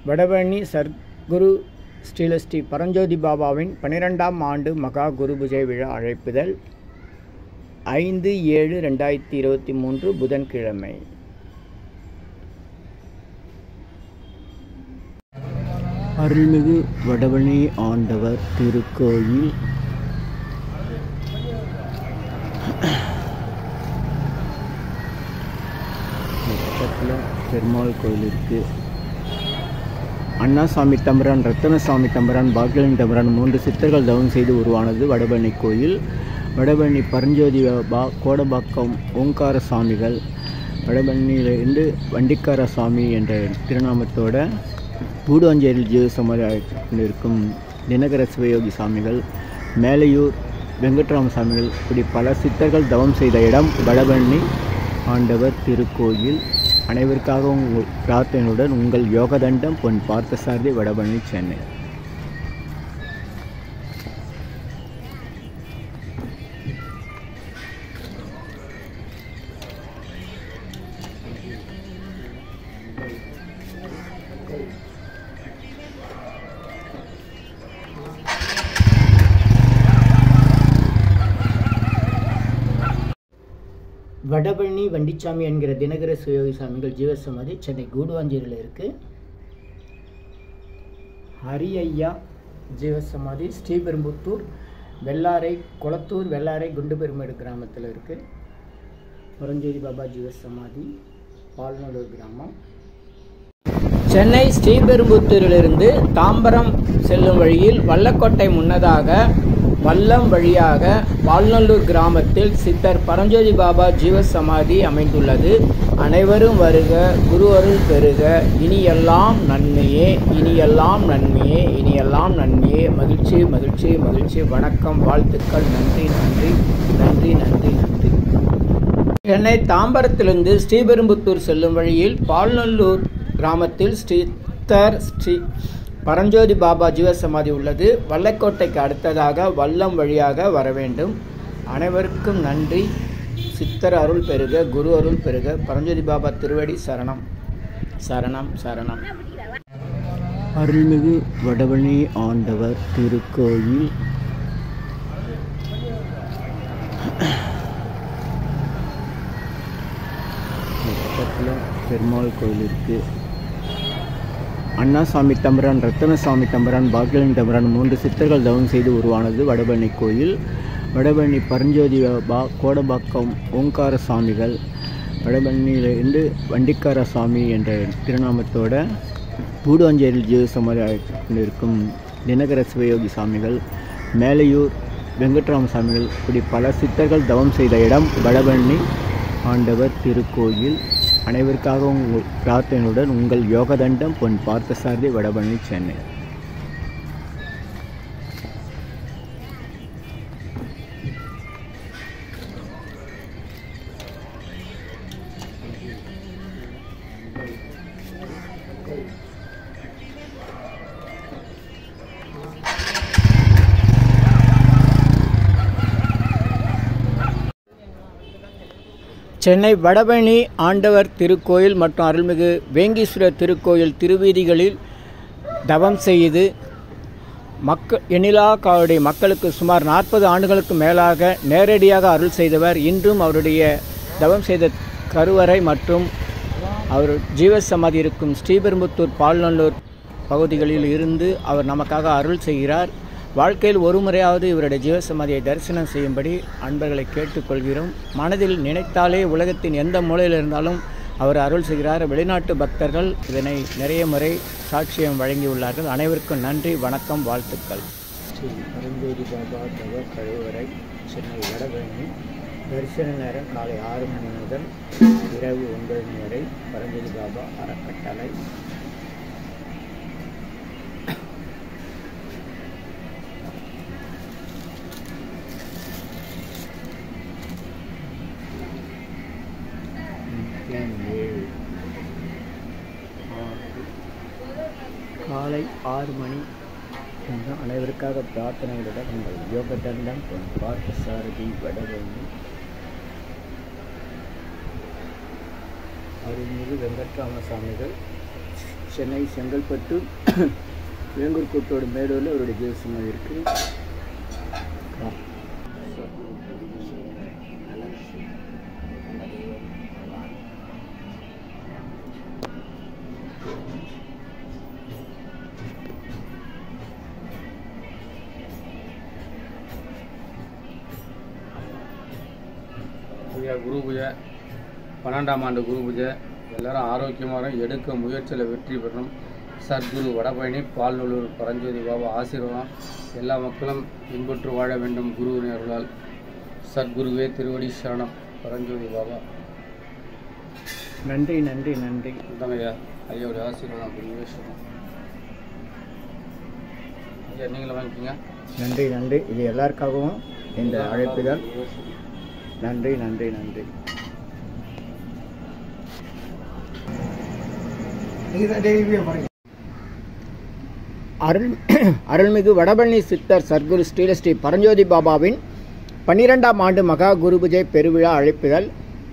வடபழனி சர்க்குரு ஸ்ரீலஸ்ரீ பரஞ்சோதி பாபாவின் பன்னிரெண்டாம் ஆண்டு மகா குரு பூஜை விழா அழைப்புதல் ஐந்து ஏழு ரெண்டாயிரத்தி இருபத்தி மூன்று புதன்கிழமை அருள்மிகு வடபழனி ஆண்டவர் திருக்கோயில் பக்கத்தில் பெருமாள் கோயில் இருக்குது அண்ணாசாமி தம்பரான் ரத்தனசாமி தம்பரான் பாக்கியலின் தம்பரான் மூன்று சித்தர்கள் தவம் செய்து உருவானது வடபழனி கோயில் வடபழனி பரஞ்சோதி பா கோடபாக்கம் ஓங்கார சாமிகள் வடபழனியிலிருந்து வண்டிக்கார சாமி என்ற திருநாமத்தோட கூடுவாஞ்சேரியில் ஜீவசமாதி கொண்டிருக்கும் தினகர சிவயோகி சாமிகள் மேலையூர் வெங்கட்ராம சாமிகள் இப்படி பல சித்தர்கள் தவம் செய்த இடம் வடபழனி ஆண்டவர் திருக்கோயில் அனைவருக்காகவும் உங்கள் பிரார்த்தனையுடன் உங்கள் யோகதண்டம் பொன் பார்த்தசாரதி வடபழனி சென்னை வடபழனி வண்டிச்சாமி என்கிற தினகர சிவயோகி சாமிகள் ஜீவசமாதி சென்னை கூடுவாஞ்சேரியில் இருக்குது ஹரியய்யா ஜீவசமாதி ஸ்ரீபெரும்புத்தூர் வெள்ளாரை குளத்தூர் வெள்ளாரை குண்டுபெருமேடு கிராமத்தில் இருக்குது பரஞ்சோதி பாபா ஜீவசமாதி பால்நல்லூர் கிராமம் சென்னை ஸ்ரீபெரும்புத்தூரிலிருந்து தாம்பரம் செல்லும் வழியில் வல்லக்கோட்டை முன்னதாக வல்லம் வழியாக வால்நல்லூர் கிராமத்தில் சித்தர் பரஞ்சோதி பாபா ஜீவசமாதி அமைந்துள்ளது அனைவரும் வருக குரு அருள் பெறுக இனியெல்லாம் நன்மையே இனியெல்லாம் நன்மையே இனியெல்லாம் நன்மையே மகிழ்ச்சி மகிழ்ச்சி மகிழ்ச்சி வணக்கம் வாழ்த்துக்கள் நன்றி நன்றி நன்றி நன்றி நன்றி சென்னை தாம்பரத்திலிருந்து ஸ்ரீபெரும்புத்தூர் செல்லும் வழியில் பால்நல்லூர் கிராமத்தில் ஸ்ரீத்தர் ஸ்ரீ பரஞ்சோதி பாபா ஜீவசமாதி உள்ளது வல்லக்கோட்டைக்கு அடுத்ததாக வல்லம் வழியாக வர வேண்டும் அனைவருக்கும் நன்றி சித்தர் அருள் பெறுக குரு அருள் பெறுக பரஞ்சோதி பாபா திருவடி சரணம் சரணம் சரணம் அருள்மிகு வடபழனி ஆண்டவர் திருக்கோயில் பக்கத்தில் பெருமாள் கோயில் இருக்குது அண்ணாசாமி தம்பரான் ரத்தனசாமி தம்பரான் பாக்கியலின் தம்பரான் மூன்று சித்தர்கள் தவம் செய்து உருவானது வடபழனி கோயில் வடபழனி பரஞ்சோதி பா கோடபாக்கம் ஓங்கார சாமிகள் வடபழனியிலிருந்து வண்டிக்கார சாமி என்ற திருநாமத்தோட கூடுவாஞ்சேரியில் ஜீவசமாதி கொண்டிருக்கும் தினகர சிவயோகி சாமிகள் மேலையூர் வெங்கட்ராம சாமிகள் இப்படி பல சித்தர்கள் தவம் செய்த இடம் வடபழனி ஆண்டவர் திருக்கோயில் அனைவருக்காகவும் உங்கள் பிரார்த்தனையுடன் உங்கள் யோகதண்டம் பொன் பார்த்தசாரதி வடபழனி சென்னை சென்னை வடபழனி ஆண்டவர் திருக்கோயில் மற்றும் அருள்மிகு வேங்கீஸ்வரர் திருக்கோயில் திருவீதிகளில் தவம் செய்து மக்கள் எண்ணிலா காவுடைய மக்களுக்கு சுமார் நாற்பது ஆண்டுகளுக்கு மேலாக நேரடியாக அருள் செய்தவர் இன்றும் அவருடைய தவம் செய்த கருவறை மற்றும் அவர் ஜீவசமாதி இருக்கும் ஸ்ரீபெரும்புத்தூர் பால்நல்லூர் பகுதிகளில் இருந்து அவர் நமக்காக அருள் செய்கிறார் வாழ்க்கையில் ஒரு முறையாவது இவருடைய ஜீவசமாதியை தரிசனம் செய்யும்படி அன்பர்களை கேட்டுக்கொள்கிறோம் மனதில் நினைத்தாலே உலகத்தின் எந்த மூலையில் இருந்தாலும் அவர் அருள் செய்கிறார் வெளிநாட்டு பக்தர்கள் இதனை நிறைய முறை சாட்சியம் வழங்கியுள்ளார்கள் அனைவருக்கும் நன்றி வணக்கம் வாழ்த்துக்கள் ஸ்ரீ பரஞ்சோதி பாபா தவ கழுவறை சென்னை வடபழனி தரிசன நேரம் காலை ஆறு மணி முதல் இரவு ஒன்பது மணி வரை பரஞ்சோதி பாபா அறக்கட்டளை ஏழு ஆறு காலை ஆறு மணி என்று அனைவருக்காக பிரார்த்தனைகளுடன் உங்கள் யோக தண்டம் பொன் பார்த்த சாரதி வடபழனி அருள்மிகு வெங்கட்ராம சாமிகள் சென்னை செங்கல்பட்டு வேங்கூர் கூட்டோடு மேடூரில் அவருடைய ஜீவசமாதி இருக்குது ஐயா குரு பூஜை பன்னெண்டாம் ஆண்டு குரு பூஜை எல்லாரும் ஆரோக்கியமாக எடுக்க முயற்சியில் வெற்றி பெறணும் சத்குரு வடபழனி பால்நல்லூர் பரஞ்சோதி பாபா ஆசீர்வாதம் எல்லா மக்களும் இன்புற்று வாழ வேண்டும் குருவின் அருளால் சத்குருவே திருவடி சரணம் பரஞ்சோதி பாபா நன்றி நன்றி நன்றி இந்தாங்க ஐயா ஐயாவுடைய ஆசீர்வாதம் குருவே சரணம் ஐயா நீங்களும் வாங்கிக்கோங்க நன்றி நன்றி இது எல்லாருக்காகவும் இந்த அழைப்புகள் நன்றி நன்றி நன்றி அருள் அருள்மிகு வடபழனி சித்தர் சர்க்குரு ஸ்ரீலஸ்ரீ பரஞ்சோதி பாபாவின் பன்னிரெண்டாம் ஆண்டு மகா குருபூஜை பெருவிழா அழைப்புதல்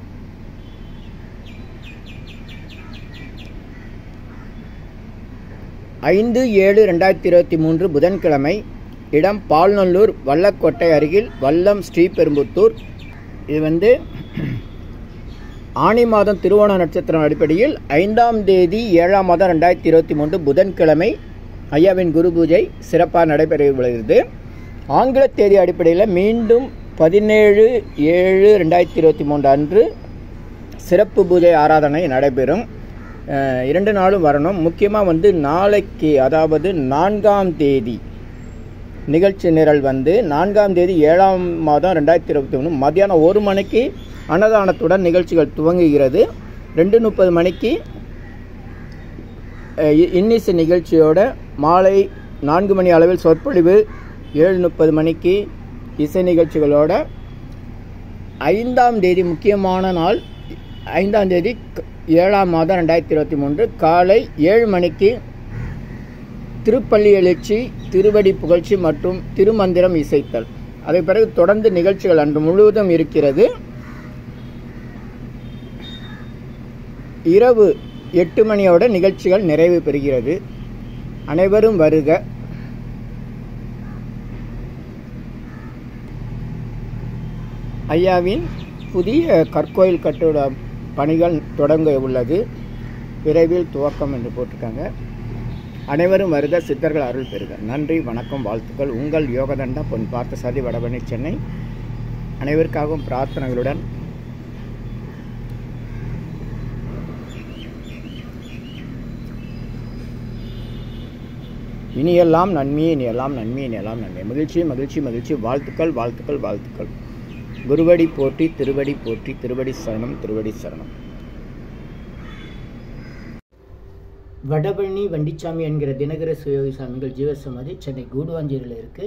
ஐந்து ஏழு ரெண்டாயிரத்தி இருபத்தி மூன்று புதன்கிழமை இடம் பால்நல்லூர் வல்லக்கோட்டை அருகில் வல்லம் ஸ்ரீபெரும்புத்தூர் இது வந்து ஆனி மாதம் திருவோண நட்சத்திரம் அடிப்படையில் ஐந்தாம் தேதி ஏழாம் மாதம் ரெண்டாயிரத்தி இருபத்தி மூன்று புதன்கிழமை ஐயாவின் குரு பூஜை சிறப்பாக நடைபெறுகிறது ஆங்கில தேதி அடிப்படையில் மீண்டும் பதினேழு ஏழு ரெண்டாயிரத்தி இருபத்தி மூன்று அன்று சிறப்பு பூஜை ஆராதனை நடைபெறும் அஹ், இரண்டு நாளும் வரணும் முக்கியமாக வந்து நாளைக்கு அதாவது நான்காம் தேதி நிகழ்ச்சி நிரல் வந்து நான்காம் தேதி ஏழாம் மாதம் ரெண்டாயிரத்தி இருபத்தி ஒன்று மத்தியானம் ஒரு மணிக்கு அன்னதானத்துடன் நிகழ்ச்சிகள் துவங்குகிறது ரெண்டு முப்பது மணிக்கு அஹ், இ- இன்னிசை நிகழ்ச்சியோட மாலை நான்கு மணி அளவில் சொற்பொழிவு ஏழு முப்பது மணிக்கு இசை நிகழ்ச்சிகளோட ஐந்தாம் தேதி முக்கியமான நாள் ஐந்தாம் தேதி க- ஏழாம் மாதம் ரெண்டாயிரத்தி இருபத்தி மூன்று காலை ஏழு மணிக்கு திருப்பள்ளி எழுச்சி திருவடி புகழ்ச்சி மற்றும் திருமந்திரம் இசைத்தல் அதை பிறகு தொடர்ந்து நிகழ்ச்சிகள் அன்று முழுவதும் இருக்கிறது இரவு எட்டு மணியோட நிகழ்ச்சிகள் நிறைவு பெறுகிறது அனைவரும் வருக ஐயாவின் புதிய கற்கோயில் கட்டட பணிகள் தொடங்க உள்ளது விரைவில் துவக்கம் என்று போட்டிருக்காங்க அனைவரும் வருக சித்தர்கள் அருள் பெறுக நன்றி வணக்கம் வாழ்த்துக்கள் உங்கள் யோகதண்டா பொன் பார்த்த சதி வடபணி சென்னை அனைவருக்காகவும் பிரார்த்தனைகளுடன் இனியெல்லாம் நன்மையே இனியெல்லாம் நன்மை இனியெல்லாம் நன்மை மகிழ்ச்சி மகிழ்ச்சி மகிழ்ச்சி வாழ்த்துக்கள் வாழ்த்துக்கள் வாழ்த்துக்கள் குருவடி போற்றி திருவடி போற்றி திருவடி சரணம் திருவடி சரணம் வடபழனி வண்டிச்சாமி என்கிற தினகர சுயோகி சாமிகள் ஜீவசமாதி சென்னை கூடுவாஞ்சேரியில் இருக்கு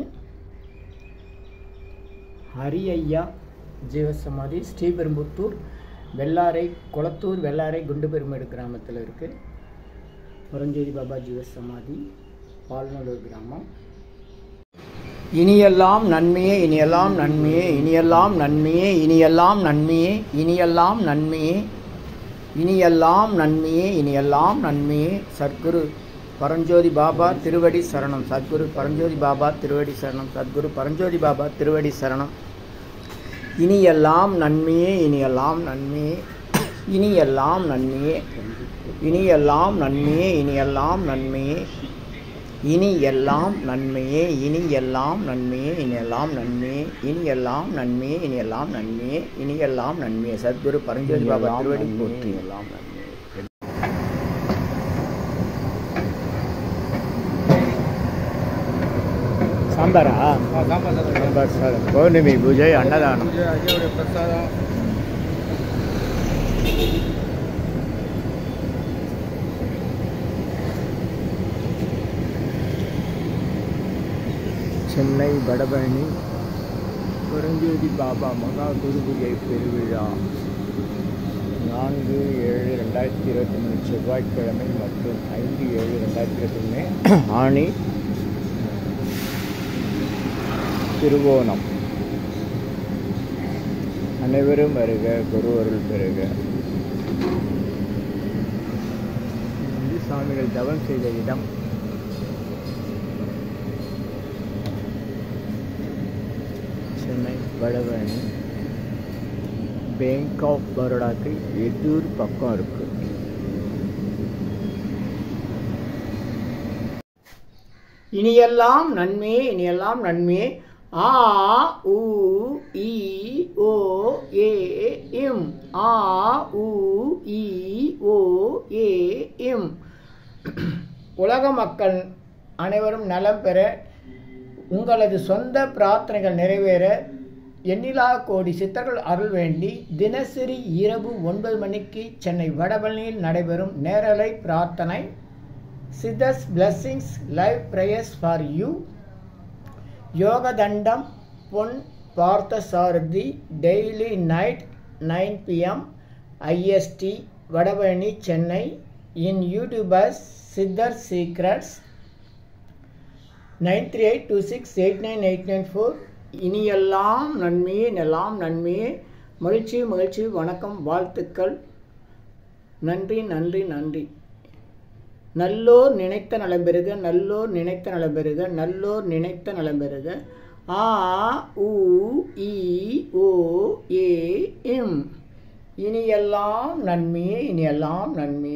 ஹரியய்யா ஜீவசமாதி ஸ்ரீபெரும்புத்தூர் வெள்ளாரை குளத்தூர் வெள்ளாரை குண்டுபெருமேடு கிராமத்தில் இருக்கு முரஞ்சேரி பாபா ஜீவசமாதி பால்நல்லூர் கிராமம் இனியெல்லாம் நன்மையே இனியெல்லாம் நன்மையே இனியெல்லாம் நன்மையே இனியெல்லாம் நன்மையே இனியெல்லாம் நன்மையே இனியெல்லாம் நன்மையே இனியெல்லாம் நன்மையே சத்குரு பரஞ்சோதி பாபா திருவடி சரணம் சத்குரு பரஞ்சோதி பாபா திருவடி சரணம் சத்குரு பரஞ்சோதி பாபா திருவடி சரணம் இனியெல்லாம் நன்மையே இனியெல்லாம் நன்மையே இனியெல்லாம் நன்மையே இனியெல்லாம் நன்மையே இனியெல்லாம் நன்மையே இனி எல்லாம் நன்மையே இனி எல்லாம் நன்மையே இனி எல்லாம் நன்மையே இனி எல்லாம் நன்மையே இனி எல்லாம் நன்மையே இனி எல்லாம் நன்மையே சத்குரு பரஞ்சோதி பாபா திருவடி போற்றி எல்லாம் நன்மையே சாம்பாரா சாம்பார் சாதம் சாம்பார் சாதம் பௌர்ணமி பூஜை அன்னதானம் பூஜை ஐயாவுடைய பிரசாதம் சென்னை வடபழனி பரஞ்சோதி பாபா மகா குரு பூஜை பெருவிழா நான்கு ஏழு ரெண்டாயிரத்தி இருபத்தி மூணு செவ்வாய்க்கிழமை மற்றும் ஐந்து ஏழு ரெண்டாயிரத்தி இருபத்தி மூணு ஆணி திருவோணம் அனைவரும் வருக குரு அருள் பெறுக சுவாமிகள் தவம் செய்த இடம் சென்னை வடபழனி பேங்க் ஆஃப் பரோடாக்கு எதூர் பக்கம் இருக்கு இனியெல்லாம் நன்மையே இனியெல்லாம் நன்மையே ஆ உ இ ஓ ஏ இம் ஆ உ இ ஓ ஏ இம் உலக மக்கள் அனைவரும் நலம் பெற உங்களது சொந்த பிரார்த்தனைகள் நிறைவேற எண்ணிலா கோடி சித்தர்கள் அருள் வேண்டி தினசரி இரவு ஒன்பது மணிக்கு சென்னை வடபழனியில் நடைபெறும் நேரலை பிரார்த்தனை Siddhars blessings live prayers for you யோகதண்டம் Pon Parthasarathy daily night nine PM IST Vadapalani Chennai in YouTubers Siddhar secrets nine three eight two six eight nine eight nine four இனியெல்லாம் நன்மையே எல்லாம் நன்மையே மகிழ்ச்சி மகிழ்ச்சி வணக்கம் வாழ்த்துக்கள் நன்றி நன்றி நன்றி நல்லோர் நினைத்த நலம் பெறுக நல்லோர் நினைத்த நலம் பெறுக நல்லோர் நினைத்த நலம் பெறுக ஆ உ இ ஓ ஏ இம் இனியெல்லாம் நன்மையே இனியெல்லாம் நன்மையே